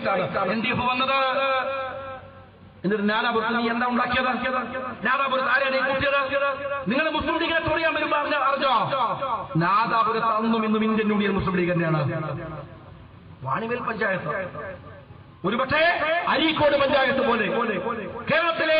ഉണ്ടായിട്ടാണ് N D F വന്നത് എന്നിട്ട് നാദാപുരത്ത് നീ എന്താ ഉണ്ടാക്കിയത് നാദാപുരത്ത് ആരെയാണ് ഈ കുട്ടിയത് നിങ്ങൾ മുസ്ലിം ലീഗിനെ തൊഴിയാൻ വരുമ്പോ അറിഞ്ഞ അറിഞ്ഞോ നാദാപുരത്ത് അന്നും ഇന്നും ഇന്ത്യൻ യൂണിയൻ മുസ്ലിം ലീഗ് തന്നെയാണ് വാണിവേൽ പഞ്ചായത്ത് ഒരുപക്ഷേ അരീക്കോട് പഞ്ചായത്ത് പോലെ കേരളത്തിലെ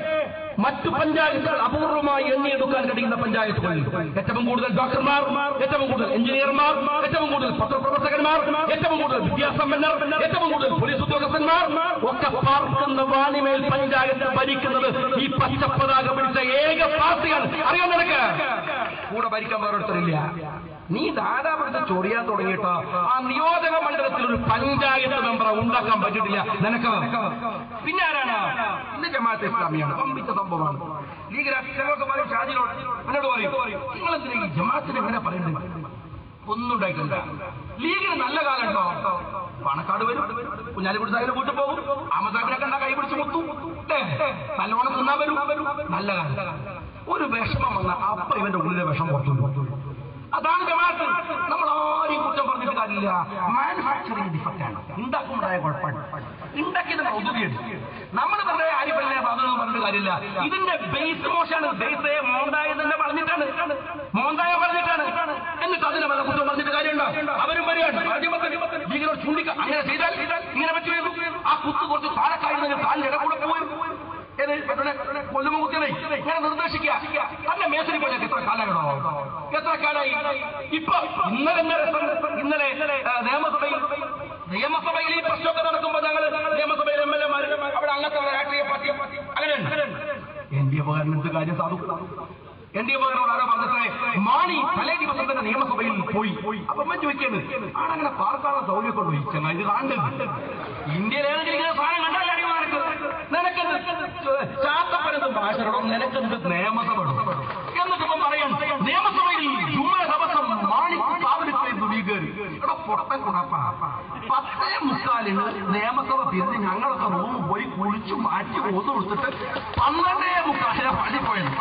മറ്റു പഞ്ചായത്തുകൾ അപൂർവമായി എണ്ണിയെടുക്കാൻ കഴിയുന്ന പഞ്ചായത്തുകൾ ഏറ്റവും കൂടുതൽ ഡോക്ടർമാർ ഏറ്റവും കൂടുതൽ എഞ്ചിനീയർമാർ ഏറ്റവും കൂടുതൽ പത്രപ്രവർത്തകന്മാർ ഏറ്റവും കൂടുതൽ വിദ്യാസമ്പന്നർ ഏറ്റവും കൂടുതൽ പോലീസ് ഉദ്യോഗസ്ഥന്മാർ ഒക്കെ പാർക്കുന്ന വാണിമേൽ പഞ്ചായത്ത് ഭരിക്കുന്നത് ഈ പച്ചപ്പതാക പിടിച്ച ഏക പാർട്ടിയാണ് അറിയാൻ നിനക്ക് കൂടെ ഭരിക്കാൻ വേറൊരുത്തരില്ല നീ ധാരാപുരത്ത് ചൊറിയാൻ തുടങ്ങിയിട്ട് ആ നിയോജക മണ്ഡലത്തിൽ ഒരു പഞ്ചായത്ത് മെമ്പറെ ഉണ്ടാക്കാൻ പറ്റിയിട്ടില്ല നിനക്ക് പിന്നെ ആരാണ് ഇന്ന് ജമാഅത്ത് ഇസ്ലാമിയാണ് പമ്പിച്ച സംഭവമാണ് ലീഗ് രാഷ്ട്രീയമൊക്കെ പറയും ഷാജിനോട് എന്നോട് പറയും നിങ്ങൾ എന്തിനാ ഈ ജമാഅത്തിന് എങ്ങനെ പറയുന്നത് ഒന്നും ഉണ്ടായിട്ടില്ല ലീഗിന് നല്ല കാലം ഉണ്ടോ പണക്കാട് വരും കുഞ്ഞാലിക്കുടി സാഹിബ് വീട്ടിൽ പോകും അമസാബിനെ കണ്ട കൈ പിടിച്ച് മുത്തു ഏ, നല്ലോണം തിന്നാൻ വരും നല്ല കാലം ഒരു വിഷമം വന്ന അപ്പ ഇവന്റെ ഉള്ളിലെ വിഷം പുറത്തു വരും. അതാണ് ജമാഅത്ത് നമ്മൾ ആരെയും കുറ്റം പറഞ്ഞിട്ട് കാര്യമില്ല മാനുഫാക്ചറിംഗ് ഡിഫക്റ്റ് ആണ് ഉണ്ടാക്കുമ്പോഴായ കുഴപ്പമാണ് ഉണ്ടാക്കിയത് മൗതുകയാണ് നമ്മൾ വെറുതെ ആരിപ്പല്ലേ അതൊന്നും പറഞ്ഞിട്ട് കാര്യമില്ല ഇതിന്റെ ബേസ് മോശമാണ് ബേസ് മോന്തായ തന്നെ പറഞ്ഞിട്ടാണ് മോന്തായ പറഞ്ഞിട്ടാണ് എന്നിട്ട് അതിനെ വല്ല കുറ്റം പറഞ്ഞിട്ട് കാര്യമുണ്ടോ അവരും വരികയാണ് ലീഗിനോട് ചൂണ്ടിക്ക അങ്ങനെ ചെയ്താൽ ഇങ്ങനെ പറ്റുമായിരുന്നു ആ കുത്ത് കുറച്ച് താഴെക്കായിരുന്നെങ്കിൽ കാലിന്റെ ഇട കൂടെ പോയി ഏത് മറ്റേ കൊല്ലുമ കുത്തിനെ ഇങ്ങനെ നിർദ്ദേശിക്കുക തന്നെ മേസരി പോയാൽ എത്ര കാലങ്ങളോ എത്ര കാലായി ഇപ്പൊ ഇന്നലെ ഇന്നലെ ഇന്നലെ ആ, നിയമസഭയിൽ നിയമസഭയിൽ ഈ പ്രശ്നമൊക്കെ നടക്കുമ്പോൾ ഞങ്ങൾ നിയമസഭയിൽ എം എൽ എമാർ അവിടെ അങ്ങനത്തെ രാഷ്ട്രീയ പാർട്ടി അങ്ങനെയുണ്ട് എൻ ഡി എഫുകാരൻ എന്ത് കാര്യം സാധു എൻ ഡി എഫുകാരോട് ആരോ പറഞ്ഞത്രേ മാണി തലേ ദിവസം തന്നെ നിയമസഭയിൽ പോയി അപ്പൊ അമ്മ ചോദിക്കുന്നത് ആണങ്ങനെ പാർക്കാനുള്ള സൗകര്യം കൊണ്ടുപോയി ചങ്ങായി ഇത് കാണുന്നുണ്ട് ഇന്ത്യയിൽ ഏതെങ്കിലും ഇങ്ങനെ സാധനം കണ്ടല്ലേ അറിയുമോ നിനക്ക് നിനക്കെന്ത് ചാത്തപ്പനത് ഭാഷകളോ നിനക്കെന്ത് നിയമസഭ എന്നിട്ട് ഇപ്പം പറയാൻ നിയമസഭയിൽ ജുമ ദിവസം മാണി സ്ഥാപനത്തിലായിരുന്നു ലീഗ് ഇവിടെ പൊട്ടൻ കുണപ്പ പത്തേ മുക്കാലിന് നിയമസഭ തിരിഞ്ഞ് ഞങ്ങളൊക്കെ റൂം പോയി കുളിച്ചു മാറ്റി ഓന്ന് കൊടുത്തിട്ട് പന്ത്രണ്ടേ മുക്കാലിനെ പള്ളി പോയത്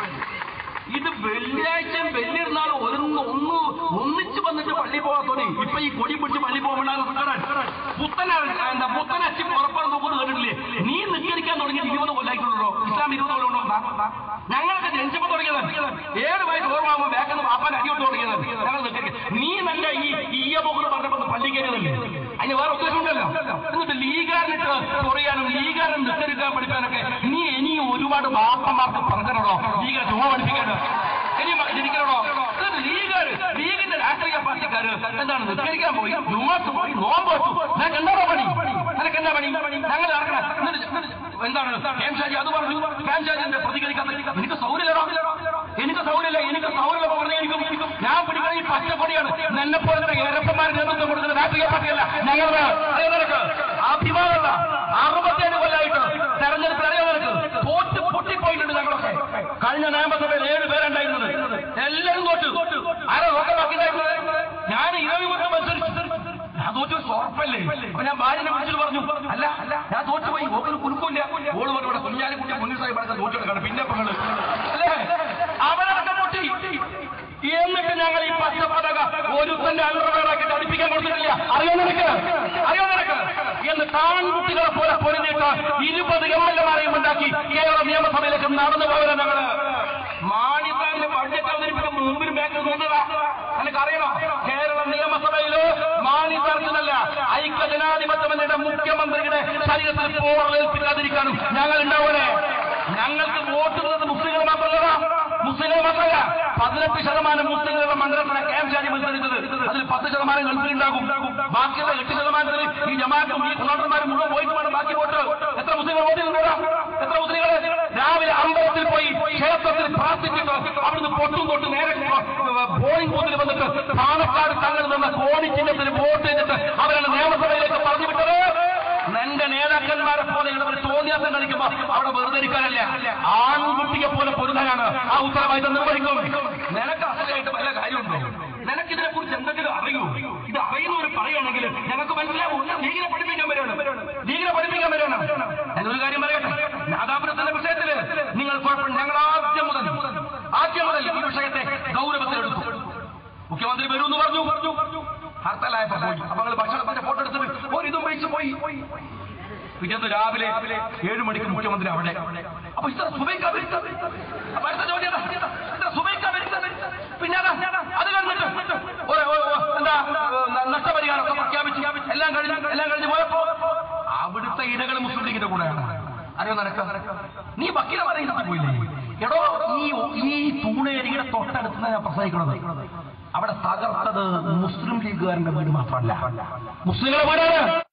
ഇത് വെള്ളിയാഴ്ചയും വെള്ളിയിരുന്നാൾ ഒരു ഒന്ന് ഒന്നിച്ച് വന്നിട്ട് പള്ളി പോകാത്തോടെ ഇപ്പൊ ഈ കൊടി പിടിച്ച് പള്ളി പോകണ്ടാകും പുത്തന എന്താ പുത്തനച്ചി പുറപ്പാട് നോക്കുന്നത് കണ്ടിട്ടില്ലേ നീ നിസ്കരിക്കാൻ തുടങ്ങിയത് ഇരുപത് കൊല്ലായിട്ടുള്ളൂ ഇസ്ലാം ഇരുപത് കൊല്ലം ഉണ്ടോ ഞങ്ങളൊക്കെ ജനിച്ചപ്പോ തുടങ്ങിയത് ഏഴ് വയസ്സ് ഓർമ്മ ബാക്കെന്ന് വാപ്പാൻ അടിയോട്ട് തുടങ്ങിയത് ഞങ്ങൾ നിസ്കരിക്കാൻ നീ നല്ല ഈ ഈയ പോകെന്ന് പറഞ്ഞപ്പോ പള്ളി കയറിയതല്ലേ അതിന് വേറെ ഉദ്ദേശമുണ്ടല്ലോ എന്നിട്ട് ലീഗാരനിട്ട് ചൊറിയാനും ലീഗാരൻ നിസ്കരിക്കാൻ പഠിക്കാനൊക്കെ നീ ഇനിയും ഒരുപാട് വാപ്പന്മാർക്ക് പറഞ്ഞിട്ടുണ്ടോ ലീഗാരെ ചുമ പഠിപ്പിക്കാനോ ഇനി ജനിക്കണോ എന്നിട്ട് ലീഗാര് ലീഗിന്റെ രാഷ്ട്രീയ പാർട്ടിക്കാര് എന്താണ് നിസ്കരിക്കാൻ പോയി ജുമാത്ത് പോയി നോമ്പ് വെച്ചു നിനക്ക് എന്താ പണി നിനക്ക് എന്താ പണി ഞങ്ങൾ നടക്കണം എന്നിട്ട് എന്നിട്ട് എന്താണ് ഹേംഷാജി അത് പറഞ്ഞു ഹേംഷാജിന്റെ പ്രതികരിക്കാൻ എനിക്ക് സൗകര്യമില്ലടോ എനിക്ക് സൗകര്യമില്ല എനിക്ക് സൗകര്യമില്ല പറഞ്ഞു എനിക്കും ഞാൻ പിടിക്കുന്ന ഈ പച്ചക്കൊടിയാണ് എന്നെ പോലത്തെ ഏരപ്പന്മാർ നേതൃത്വം കൊടുക്കുന്ന രാഷ്ട്രീയ പാർട്ടിയല്ല ഞങ്ങൾ നിനക്ക് അഭിമാനമല്ല അറുപത്തേഴ് കൊല്ലായിട്ട് തെരഞ്ഞെടുപ്പിൽ അറിയാൻ നിനക്ക് തോറ്റ് പൊട്ടിപ്പോയിട്ടുണ്ട് ഞങ്ങളൊക്കെ കഴിഞ്ഞ നിയമസഭയിൽ ഏഴ് പേരുണ്ടായിരുന്നത് എല്ലാവരും തോറ്റു ആരാ നോക്കാൻ ബാക്കിണ്ടായിരുന്നത് ഞാൻ ഇരവി മുഖം മത്സരിച്ചു ഞാൻ തോറ്റു ഉറപ്പല്ലേ അപ്പൊ ഞാൻ ഭാര്യനെ വിളിച്ചിട്ട് പറഞ്ഞു അല്ല ഞാൻ തോറ്റുപോയി ഓക്കൊരു കുലുക്കില്ല ഓള് പറഞ്ഞു ഇവിടെ കുഞ്ഞാലിക്കുട്ടി മുന്നിൽ സാഹിബ് അടക്കം തോറ്റെടുക്കണം പിന്നെ പെങ്ങള് അല്ലേ അവരടക്കം പൊട്ടി എന്നിട്ട് ഞങ്ങൾ ഈ പച്ച പടക ഒരുത്തന്റെ അണ്ടർവേറാക്കിട്ട് അടുപ്പിക്കാൻ കൊടുത്തിട്ടില്ല അറിയോ നിനക്ക് അറിയോ നിനക്ക് എന്ന് താൺകുട്ടികളെ പോലെ പൊരുതിയിട്ട് ഇരുപത് എം എൽ എമാരെയും ഉണ്ടാക്കി കേരള നിയമസഭയിലേക്ക് നടന്നു പോയവരാ ഞങ്ങള് മാണിസാറിന്റെ ബഡ്ജറ്റ് അവതരിപ്പിക്കാൻ മുമ്പിലും ബാക്കിൽ നിന്നതാ നിനക്ക് അറിയണോ കേരള നിയമസഭയില് മാണിസാർക്കെന്നല്ല ഐക്യ ജനാധിപത്യ മുന്നണിയുടെ മുഖ്യമന്ത്രിയുടെ ശരീരത്തിൽ പോറലേൽപ്പിക്കാതിരിക്കാനും ഞങ്ങൾ ഉണ്ടാവണേ ഞങ്ങൾക്ക് വോട്ട് തന്നത് മുസ്ലിങ്ങൾ മാത്രമല്ല മുസ്ലിങ്ങൾ മാത്രമല്ല പതിനെട്ട് ശതമാനം മുസ്ലിങ്ങളുടെ മണ്ഡലത്തിലെ കെ എം ഷാജി മത്സരിച്ചത് അതിൽ പത്ത് ശതമാനം ഗൾഫിലുണ്ടാകും ബാക്കിയുള്ള എട്ട് ശതമാനത്തിൽ ഈ ജമാഅത്തും ഈ കുണാട്ടന്മാരും മുഴുവൻ പോയിട്ട് വേണം ബാക്കി വോട്ട് എത്ര മുസ്ലിങ്ങൾ വോട്ട് ചെയ്തിട്ടുണ്ടോ എത്ര മുസ്ലിങ്ങൾ രാവിലെ അമ്പലത്തിൽ പോയി ക്ഷേത്രത്തിൽ പ്രാർത്ഥിച്ചിട്ട് അവിടുന്ന് പൊട്ടും തൊട്ട് നേരെ പോളിംഗ് ബൂത്തിൽ വന്നിട്ട് പാലക്കാട് തങ്ങൾ നിന്ന കോണി ചിഹ്നത്തിന് വോട്ട് ചെയ്തിട്ട് അവരാണ് നിയമസഭയിലേക്ക് പറഞ്ഞു വിട്ടത് നിന്റെ നേതാക്കന്മാരെ പോലെ ഇവർ തോന്നിയാസം കളിക്കുമ്പോ അവിടെ വെറുതെ ഇരിക്കാനല്ല ആൺകുട്ടിയെ പോലെ പൊരുതാനാണ് ആ ഉത്തരവാദിത്തം നിർവഹിക്കും നിനക്ക് അസലായിട്ട് വല്ല കാര്യമുണ്ടോ നിനക്ക് ഇതിനെ കുറിച്ച് എന്തെങ്കിലും അറിയൂ ഇത് അറിയുന്നവർ പറയുകയാണെങ്കിൽ ഞങ്ങൾക്ക് മനസ്സിലാവും ഒന്ന് ലീഗിനെ പഠിപ്പിക്കാൻ വരികയാണ് ലീഗിനെ പഠിപ്പിക്കാൻ വരികയാണ് ഞാനൊരു കാര്യം പറയട്ടെ നാദാപുരത്തിന്റെ വിഷയത്തില് നിങ്ങൾ കുഴപ്പം ഞങ്ങൾ ആദ്യം മുതൽ ആദ്യം മുതൽ ഈ വിഷയത്തെ ഗൗരവത്തിലെടുത്തു മുഖ്യമന്ത്രി വരുമെന്ന് പറഞ്ഞു ഹർത്താലായപ്പോ പോയി അപ്പൊ ഞങ്ങൾ ഭക്ഷണത്തിന്റെ ഫോട്ടോ എടുത്തിട്ട് ഒരു ഇതും വെച്ച് പോയി പിറ്റേന്ന് രാവിലെ ഏഴ് മണിക്ക് മുഖ്യമന്ത്രി അവിടെ അപ്പൊ ഇത്ര സുബൈക്ക വരുന്നത് അപ്പൊ അടുത്ത ചോദ്യം അതാ. ഇത്ര സുബൈക്ക വരുന്നത് പിന്നെ അതാ, അത് കഴിഞ്ഞിട്ട് ഒരു- ഒരു- ഒരു- എന്താ ന- നഷ്ടപരിഹാരമൊക്കെ പ്രഖ്യാപിച്ചു എല്ലാം കഴിഞ്ഞ് എല്ലാം കഴിഞ്ഞ് പോയപ്പോ അവിടുത്തെ ഇരകൾ മുസ്ലിം ലീഗിന്റെ കൂടെയാണ് അറിയോ നിനക്ക് നീ വക്കീലമാരെ ഇരുത്തി പോയില്ലേ എടോ ഈ ഈ തൂണേരിയുടെ തൊട്ടടുത്ത് ഞാൻ പ്രസംഗിക്കുന്നത് അവിടെ തകർത്തത് മുസ്ലിം ലീഗുകാരന്റെ വീട് മാത്രമല്ല മുസ്ലിങ്ങളുടെ വീടാണ്